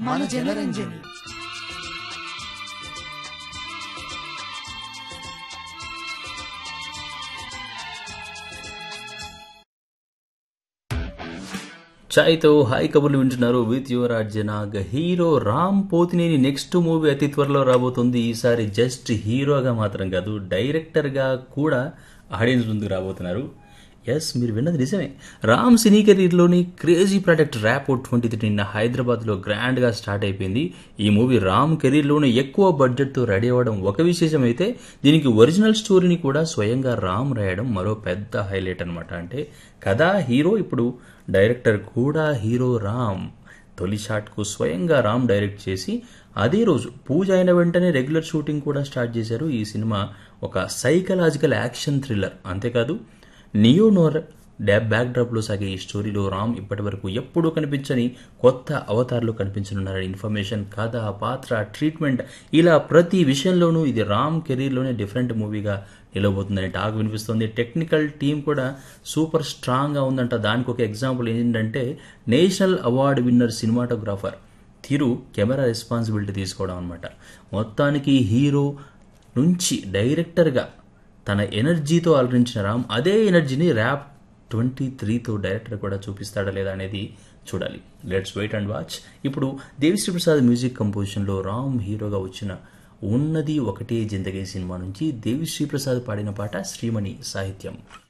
మన జనరంజని చాయ్తో హాయ్ కబుర్లు వింటున్నారు విత్ యువర్ అర్జనాగ్ hero Ram Pothineni next movie అతి త్వరలో రాబోతుంది ఈసారి జస్ట్ హీరోగా మాత్రం కాదు డైరెక్టర్గా కూడా ఆడియన్స్ ముందుకు రాబోతున్నారు ఎస్ మీరు విన్నది నిజమే రామ్ సినీ కెరీర్లోని crazy product Rapo twenty three నిన్న హైదరాబాద్లో గ్రాండ్గా స్టార్ట్ అయిపోయింది ఈ మూవీ రామ్ కెరీర్లోనే ఎక్కువ బడ్జెట్తో రెడీ అవ్వడం ఒక విశేషం అయితే దీనికి ఒరిజినల్ స్టోరీని కూడా స్వయంగా రామ్ రాయడం మరో పెద్ద హైలైట్ అనమాట అంటే కథా హీరో ఇప్పుడు డైరెక్టర్ కూడా హీరో రామ్ తొలి షాట్కు స్వయంగా రామ్ డైరెక్ట్ చేసి అదే రోజు పూజ అయిన వెంటనే రెగ్యులర్ షూటింగ్ కూడా స్టార్ట్ చేశారు ఈ సినిమా ఒక సైకలాజికల్ యాక్షన్ థ్రిల్లర్ అంతేకాదు నియో నోర్ డ్యాబ్ బ్యాక్ డ్రాప్లో సాగే ఈ స్టోరీలో రామ్ ఇప్పటి వరకు ఎప్పుడూ కనిపించని కొత్త అవతారాలు కనిపించనున్నారని ఇన్ఫర్మేషన్ కథ పాత్ర ట్రీట్మెంట్ ఇలా ప్రతి విషయంలోనూ ఇది రామ్ కెరీర్లోనే డిఫరెంట్ మూవీగా నిలవబోతుందని టాక్ వినిపిస్తుంది టెక్నికల్ టీం కూడా సూపర్ స్ట్రాంగ్గా ఉందంట దానికి ఒక ఎగ్జాంపుల్ ఏంటంటే national award winner cinematographer Tiru camera responsibility తీసుకోవడం అనమాట మొత్తానికి హీరో నుంచి డైరెక్టర్గా తన ఎనర్జీతో అలరించిన రామ్ అదే ఎనర్జీని ర్యాప్ ట్వంటీ త్రీతో డైరెక్టర్ కూడా చూపిస్తాడా లేదా అనేది చూడాలి లెట్స్ వెయిట్ అండ్ వాచ్ ఇప్పుడు దేవిశ్రీ ప్రసాద్ మ్యూజిక్ కంపోజిషన్లో రామ్ హీరోగా వచ్చిన ఉన్నది ఒకటే జిందగీ సినిమా నుంచి దేవిశ్రీ ప్రసాద్ పాడిన పాట శ్రీమణి సాహిత్యం